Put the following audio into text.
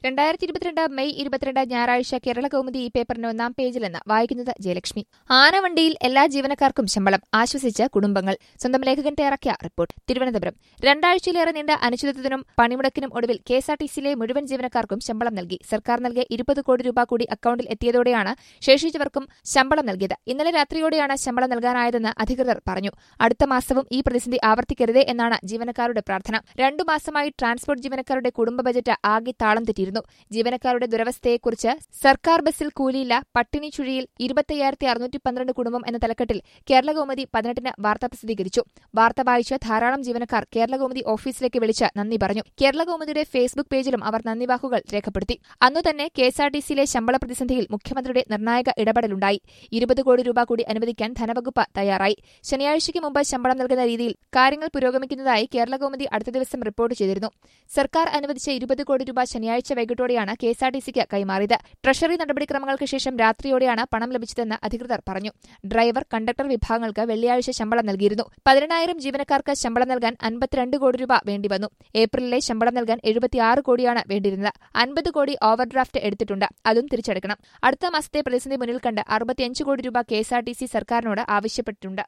രണ്ടായിരത്തി ഇരുപത്തിരണ്ട് മെയ് ഇരുപത്തിരണ്ട് ഞായറാഴ്ച കേരള കൗമുദി ഈ പേപ്പറിന്റെ ഒന്നാം പേജിൽ നിന്ന് വായിക്കുന്നത് ജയലക്ഷ്മി ആനവണ്ടിയിൽ എല്ലാ ജീവനക്കാർക്കും ശമ്പളം ആശ്വസിച്ച് കുടുംബങ്ങൾ സ്വന്തം ലേഖകൻ തയ്യാറാക്കിയ റിപ്പോർട്ട് തിരുവനന്തപുരം രണ്ടാഴ്ചയിലേറെ നീണ്ട അനിശ്ചിതത്വത്തിനും പണിമുടക്കിനും ഒടുവിൽ കെഎസ്ആർടിസിയിലെ മുഴുവൻ ജീവനക്കാർക്കും ശമ്പളം നൽകി സർക്കാർ നൽകിയ ഇരുപത് കോടി രൂപ കൂടി അക്കൌണ്ടിൽ എത്തിയതോടെയാണ് ശേഷിച്ചവർക്കും ശമ്പളം നൽകിയത് ഇന്നലെ രാത്രിയോടെയാണ് ശമ്പളം നൽകാനായതെന്ന് അധികൃതർ പറഞ്ഞു അടുത്ത മാസവും ഈ പ്രതിസന്ധി ആവർത്തിക്കരുതേ എന്നാണ് ജീവനക്കാരുടെ പ്രാർത്ഥന രണ്ടു മാസമായി ട്രാൻസ്പോർട്ട് ജീവനക്കാരുടെ കുടുംബ ബജറ്റ് ആകെ താളം തെറ്റിയിരുന്നു ജീവനക്കാരുടെ ദുരവസ്ഥയെക്കുറിച്ച് സർക്കാർ ബസ്സിൽ കൂലിയില്ല പട്ടിണി ചുഴിയിൽ ഇരുപത്തയ്യായിരത്തി അറുന്നൂറ്റി പന്ത്രണ്ട് കുടുംബം എന്ന തലക്കെട്ടിൽ കേരള കൗമുദി പതിനെട്ടിന് വാർത്ത പ്രസിദ്ധീകരിച്ചു വാർത്ത വായിച്ച് ധാരാളം ജീവനക്കാർ കേരള കൗമുദി ഓഫീസിലേക്ക് വിളിച്ച് നന്ദി പറഞ്ഞു കേരള കൗമുദിയുടെ ഫേസ്ബുക്ക് പേജിലും അവർ നന്ദി വാക്കുകൾ രേഖപ്പെടുത്തി അന്നു തന്നെ കെഎസ്ആർടിസിയിലെ ശമ്പള പ്രതിസന്ധിയിൽ മുഖ്യമന്ത്രിയുടെ നിർണായക ഇടപെടലുണ്ടായി ഇരുപത് കോടി രൂപ കൂടി അനുവദിക്കാൻ ധനവകുപ്പ് തയ്യാറായി ശനിയാഴ്ചയ്ക്ക് മുമ്പ് ശമ്പളം നൽകുന്ന രീതിയിൽ കാര്യങ്ങൾ പുരോഗമിക്കുന്നതായി കേരള കൗമുദി അടുത്ത ദിവസം റിപ്പോർട്ട് ചെയ്തിരുന്നു സർക്കാർ അനുവദിച്ച ഇരുപത് കോടി രൂപ ശനിയാഴ്ച വൈകിട്ടോടെയാണ് കെഎസ്ആർടിസിക്ക് കൈമാറിയത് ട്രഷറി നടപടിക്രമങ്ങൾക്ക് ശേഷം രാത്രിയോടെയാണ് പണം ലഭിച്ചതെന്ന് അധികൃതർ പറഞ്ഞു ഡ്രൈവർ കണ്ടക്ടർ വിഭാഗങ്ങൾക്ക് വെള്ളിയാഴ്ച ശമ്പളം നൽകിയിരുന്നു പതിനെണ്ണായിരം ജീവനക്കാർക്ക് ശമ്പളം നൽകാൻ അൻപത്തിരണ്ട് കോടി രൂപ വേണ്ടിവന്നു ഏപ്രിലിലെ ശമ്പളം നൽകാൻ എഴുപത്തിയാറ് കോടിയാണ് വേണ്ടിയിരുന്നത് അൻപത് കോടി ഓവർഡ്രാഫ്റ്റ് എടുത്തിട്ടുണ്ട് അതും തിരിച്ചെടുക്കണം അടുത്ത മാസത്തെ പ്രതിസന്ധി മുന്നിൽ കണ്ട് അറുപത്തിയഞ്ച് കോടി രൂപ കെഎസ്ആർടിസി സർക്കാരിനോട് ആവശ്യപ്പെട്ടിട്ടുണ്ട്